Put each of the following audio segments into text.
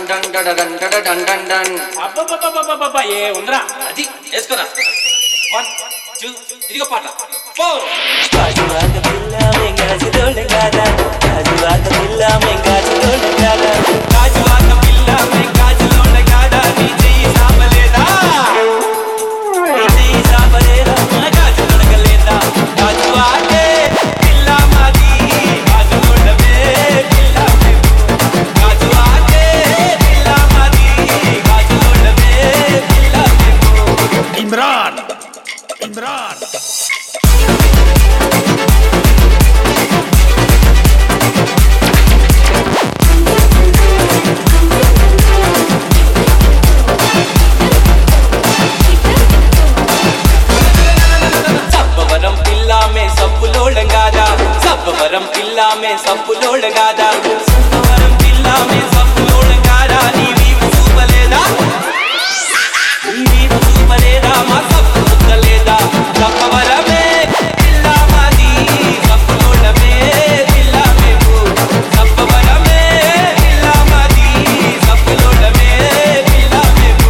Done డడడన్ డడడన్ డన్ డన్. అబ్బబ్బబ్బబ్బబ్బబ్బ, ఏ ఉందిరా అది వేసుకోరా వన్ టూ ఇదిగో పాట ఫోర్ గాజువాక పిల్ల మెంగాచిదోళ్ళ కాదా గాజువాక పిల్ల మెంగాచిదోళ్ళ కాదా గాజువాక పిల్ల మేం గాజులోన కాదా నీ చెయ్యి సాపలేదా ఇది సాపలేదా మన గాజు నడకలేదా గాజువాకే పిల్ల మాది గాజులోనమే పిల్ల మేము గాజువాకే పిల్ల మాది గాజులోనమే పిల్ల మేము ఇమ్రాన్ ఇమ్రాన్ సబ్బవరం పిల్లామే సబ్బులోళంగాదా సబ్బవరం పిల్లామే సబ్బులోళంగాదా సబ్బవరం పిల్లామే సబ్బులోళంగాదా నీ వీపు చూపలేదా నీ వీపు చూపలేదా మా సబ్బు ముద్దలేదా సబ్బవరమే పిల్లామాది సబ్బులోళమే పిల్లామేము సబ్బవరమే పిల్లామాది సబ్బులోళమే పిల్లామేము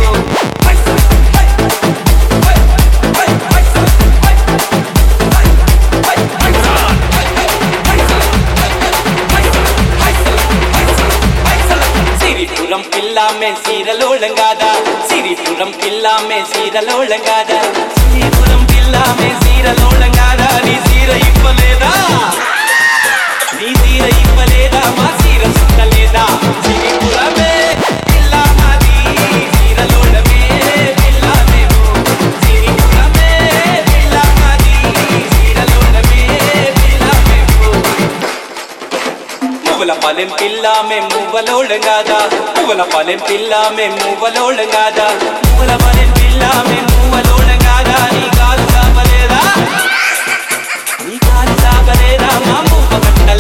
సిరిపురం పిల్లామే సీరలోళంగాదా సిరిపురం పిల్లామే సీరలోళంగాదా సిరిపురం పిల్లామే సీరలోళంగాదా నీ సీర ఇవ్వలేదా నీ సీర ఇవ్వలేదా మా సీర సుట్టలేదా సిరిపురమే పిల్లామాది సీరలోళమే పిల్లామేము సిరిపురమే పిల్లామాది సీరలోళమే పిల్లామేము మువ్వల పాలెం పిల్ల మేము మువ్వలోళంగాదా మువ్వల పాలెం పిల్ల మేము మువ్వలోళంగాదా మువ్వల పాలెం పిల్ల మేము మువ్వలోళంగాదా నీ కాలు సాపలేదా నీ కాలు సాపలేదా మా మువ్వ కట్టలేదా